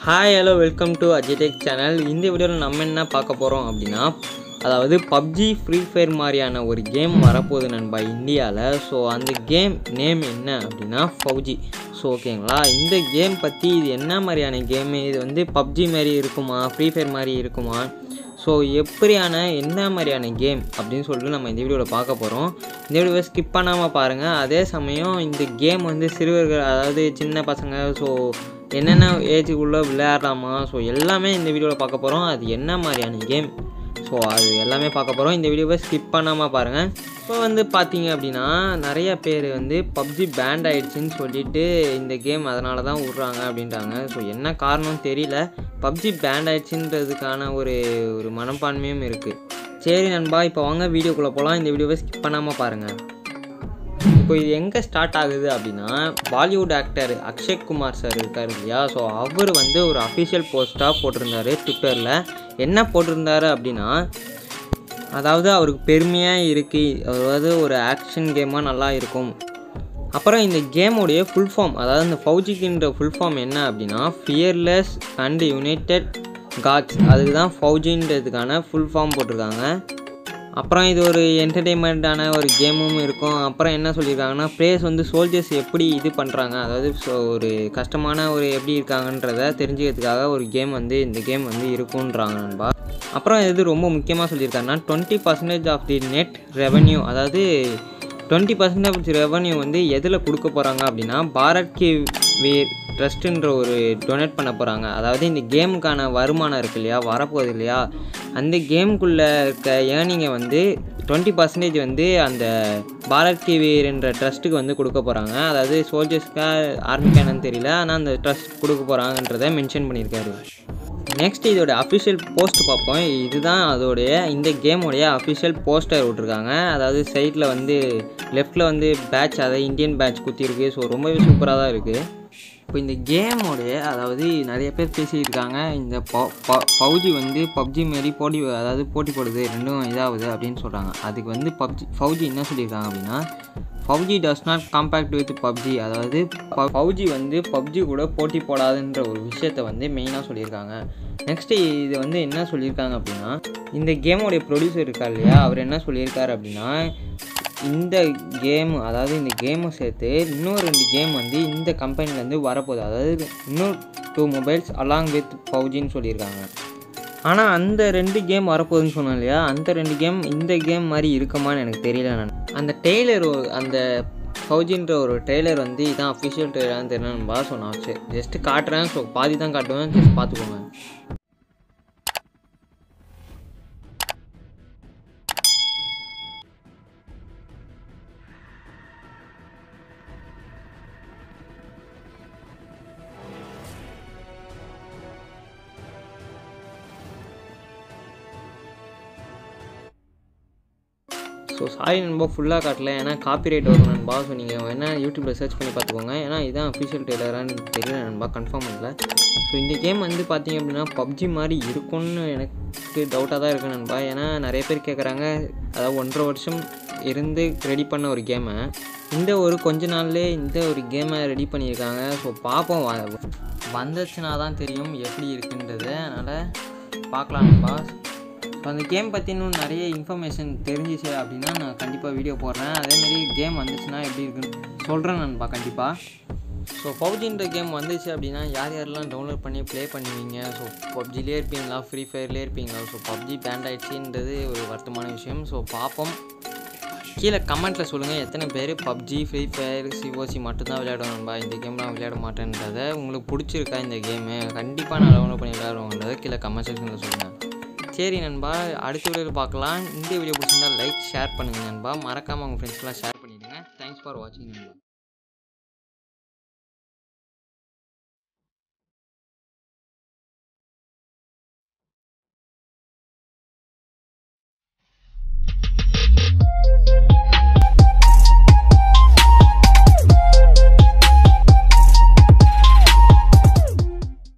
hi hello welcome to அஜிடெக் channel இந்த வீடியோவில் நம்ம என்ன பார்க்க போகிறோம் அப்படின்னா அதாவது பப்ஜி ஃப்ரீ ஃபயர் மாதிரியான ஒரு கேம் வரப்போகுது நண்பா இந்தியாவில் ஸோ அந்த கேம் நேம் என்ன அப்படின்னா ஃபவுஜி ஸோ ஓகேங்களா இந்த கேம் பற்றி இது என்ன மாதிரியான கேமு இது வந்து பப்ஜி மாதிரி இருக்குமா ஃப்ரீ ஃபயர் மாதிரி இருக்குமா ஸோ எப்படியான என்ன மாதிரியான கேம் அப்படின்னு சொல்லிட்டு நம்ம இந்த வீடியோவில் பார்க்க போகிறோம் இந்த வீடியோவை ஸ்கிப் பண்ணாமல் பாருங்கள் அதே சமயம் இந்த கேம் வந்து சிறுவர்கள் அதாவது சின்ன பசங்க ஸோ என்னென்ன ஏஜுக்குள்ளே விளையாடலாமா ஸோ எல்லாமே இந்த வீடியோவில் பார்க்க போகிறோம் அது என்ன மாதிரியான கேம் ஸோ அது எல்லாமே பார்க்க போகிறோம் இந்த வீடியோவை ஸ்கிப் பண்ணாமல் பாருங்கள் இப்போ வந்து பார்த்தீங்க அப்படின்னா நிறைய பேர் வந்து பப்ஜி பேண்ட் ஆயிடுச்சுன்னு சொல்லிட்டு இந்த கேம் அதனால தான் விட்றாங்க அப்படின்றாங்க ஸோ என்ன காரணம் தெரியல பப்ஜி பேண்ட் ஆயிடுச்சுன்றதுக்கான ஒரு ஒரு மனப்பான்மையும் இருக்குது சரி நண்பா இப்போ வாங்க வீடியோக்குள்ளே போகலாம் இந்த வீடியோவை ஸ்கிப் பண்ணாமல் பாருங்கள் இப்போ இது எங்கே ஸ்டார்ட் ஆகுது அப்படின்னா Bollywood actor Akshay Kumar sir இருக்கார் இல்லையா ஸோ அவர் வந்து ஒரு அஃபிஷியல் போஸ்ட்டாக போட்டிருந்தாரு ட்விட்டரில் என்ன போட்டிருந்தாரு அப்படின்னா அதாவது அவருக்கு பெருமையாக இருக்குது அதாவது ஒரு ஆக்ஷன் கேமாக நல்லா இருக்கும் அப்புறம் இந்த கேமோடைய ஃபுல் ஃபார்ம் அதாவது இந்த ஃபவுஜிக்குன்ற ஃபுல் ஃபார்ம் என்ன அப்படின்னா ஃபியர்லெஸ் அண்ட் யுனைடெட் காட்ஸ் அதுக்கு தான் ஃபவுஜின்றதுக்கான ஃபுல் ஃபார்ம் போட்டிருக்காங்க அப்புறம் இது ஒரு என்டர்டெயின்மெண்ட்டான ஒரு கேமும் இருக்கும் அப்புறம் என்ன சொல்லியிருக்காங்கன்னா ப்ளேஸ் வந்து சோல்ஜர்ஸ் எப்படி இது பண்ணுறாங்க அதாவது so ஒரு கஷ்டமான ஒரு எப்படி இருக்காங்கன்றத தெரிஞ்சுக்கிறதுக்காக ஒரு கேம் வந்து இந்த கேம் வந்து இருக்குன்றாங்க நண்பா அப்புறம் இது ரொம்ப முக்கியமாக சொல்லியிருக்காங்கன்னா twenty percentage of the net revenue அதாவது டுவெண்ட்டி பர்சன்டேஜ் ரெவன்யூ வந்து எதில் கொடுக்க போகிறாங்க அப்படின்னா பாரத் கி வீர் ட்ரஸ்ட்டுன்ற ஒரு டொனேட் பண்ண போகிறாங்க அதாவது இந்த கேமுக்கான வருமானம் இருக்கு இல்லையா வரப்போகுது இல்லையா அந்த கேமுக்குள்ளே இருக்க ஏர்னிங்கை வந்து டுவெண்ட்டி பர்சன்டேஜ் வந்து அந்த பாரத் கி வீர் என்ற ட்ரஸ்ட்டுக்கு வந்து கொடுக்க போகிறாங்க அதாவது சோல்ஜர்ஸ்க்கா ஆர்மிக்கானு தெரியல ஆனால் அந்த ட்ரஸ்ட் கொடுக்க போகிறாங்கன்றதை மென்ஷன் பண்ணியிருக்காரு நெக்ஸ்ட் இதோட அஃபிஷியல் போஸ்ட் பார்ப்போம் இதுதான் அதோடைய இந்த கேமோடைய அஃபிஷியல் போஸ்டர் விட்ருக்காங்க அதாவது சைடில் வந்து லெஃப்ட்டில் வந்து பேட்ச் அதாவது இந்தியன் பேட்ச் குத்திருக்கு ஸோ ரொம்பவே சூப்பராக தான் இருக்குது இப்போ இந்த கேமோடைய அதாவது நிறைய பேர் பேசியிருக்காங்க இந்த பவுஜி வந்து பப்ஜி மாரி போட்டி அதாவது போட்டி போடுது ரெண்டும் இதாகுது அப்படின்னு சொல்கிறாங்க அதுக்கு வந்து பப்ஜி ஃபவுஜி என்ன சொல்லியிருக்காங்க அப்படின்னா PUBG does not compact with PUBG அதாவது பப்ஜி வந்து பப்ஜி கூட போட்டி போடாதுன்ற ஒரு விஷயத்தை வந்து மெயினாக சொல்லியிருக்காங்க நெக்ஸ்ட்டு இது வந்து என்ன சொல்லியிருக்காங்க அப்படின்னா இந்த கேமோடைய ப்ரொடியூசர் இருக்கார் இல்லையா அவர் என்ன சொல்லியிருக்காரு அப்படின்னா இந்த கேம் அதாவது இந்த கேமை சேர்த்து இன்னும் ரெண்டு கேம் வந்து இந்த கம்பெனிலேருந்து வரப்போகுது அதாவது இன்னும் டூ மொபைல்ஸ் அலாங் வித் பவுஜின்னு சொல்லியிருக்காங்க ஆனால் அந்த ரெண்டு கேம் வரப்போகுதுன்னு சொன்னேன் இல்லையா அந்த ரெண்டு கேம் இந்த கேம் மாதிரி இருக்குமான்னு எனக்கு தெரியல நான் அந்த டெய்லர் அந்த ஃபவுஜின்ற ஒரு ட்ரெய்லர் வந்து இதான் அஃபிஷியல் ட்ரெய்லர்னு தெரியலன்பா ஸோ நான் ஜஸ்ட்டு காட்டுறேன் ஸோ பாதி தான் காட்டுவேன் ஜஸ்ட் பார்த்துக்கோங்க ஸோ சாரி நண்பா ஃபுல்லாக காட்டல ஏன்னா காப்பிரைட் வரும் நண்பா ஸோ நீங்கள் வேணால் யூடியூப்பில் சர்ச் பண்ணி பார்த்துக்கோங்க ஏன்னா இதுதான் அஃபிஷியல் டெய்லரான்னு தெரியல நண்பா கன்ஃபார்ம் பண்ணல ஸோ இந்த கேம் வந்து பார்த்தீங்க அப்படின்னா பப்ஜி மாதிரி இருக்கும்னு எனக்கு டவுட்டாக தான் இருக்குது நண்பா ஏன்னா நிறைய பேர் கேட்குறாங்க அதாவது ஒன்றரை வருஷம் இருந்து ரெடி பண்ண ஒரு கேமை இந்த ஒரு கொஞ்ச நாள்லேயே இந்த ஒரு கேமை ரெடி பண்ணியிருக்காங்க ஸோ பார்ப்போம் வ- வந்துச்சுன்னா தான் தெரியும் எப்படி இருக்குன்றது அதனால் பார்க்கலாம் நண்பா ஸோ அந்த கேம் பற்றி இன்னும் நிறைய இன்ஃபர்மேஷன் தெரிஞ்சிச்சு அப்படின்னா நான் கண்டிப்பாக வீடியோ போடுறேன் அதேமாரி கேம் வந்துச்சுன்னா எப்படி இருக்குன்னு சொல்கிறேன் நண்பா கண்டிப்பாக ஸோ பப்ஜின்ற கேம் வந்துச்சு அப்படின்னா யார் யாரெல்லாம் டவுன்லோட் பண்ணி ப்ளே பண்ணுவீங்க ஸோ பப்ஜிலே இருப்பீங்களா ஃப்ரீ ஃபயர்லேயே இருப்பீங்களா ஸோ பப்ஜி பேண்ட் ஆயிடுச்சுன்றது ஒரு வருத்தமான விஷயம் ஸோ பார்ப்போம் கீழே கமெண்ட்டில் சொல்லுங்கள் எத்தனை பேர் பப்ஜி ஃப்ரீ ஃபயர் சிஓசி மட்டும்தான் விளையாடுவோம் நண்பா இந்த கேம்லாம் விளையாட மாட்டேன்றதை உங்களுக்கு பிடிச்சிருக்கா இந்த கேமு கண்டிப்பாக நான் டவுன்லோட் பண்ணி விளையாடுவோன்றதை கீழே கமெண்ட் செக்ஷனில் சொல்லுங்கள் சரி நண்பா அடுத்த வீடியோவில் பார்க்கலாம் இந்த வீடியோ பிடிச்சிருந்தா லைக் ஷேர் பண்ணுங்கள் நண்பா மறக்காமல் உங்கள் ஃப்ரெண்ட்ஸ்க்கெலாம் ஷேர் பண்ணிவிடுங்க தேங்க்ஸ் ஃபார் வாட்சிங் நண்பா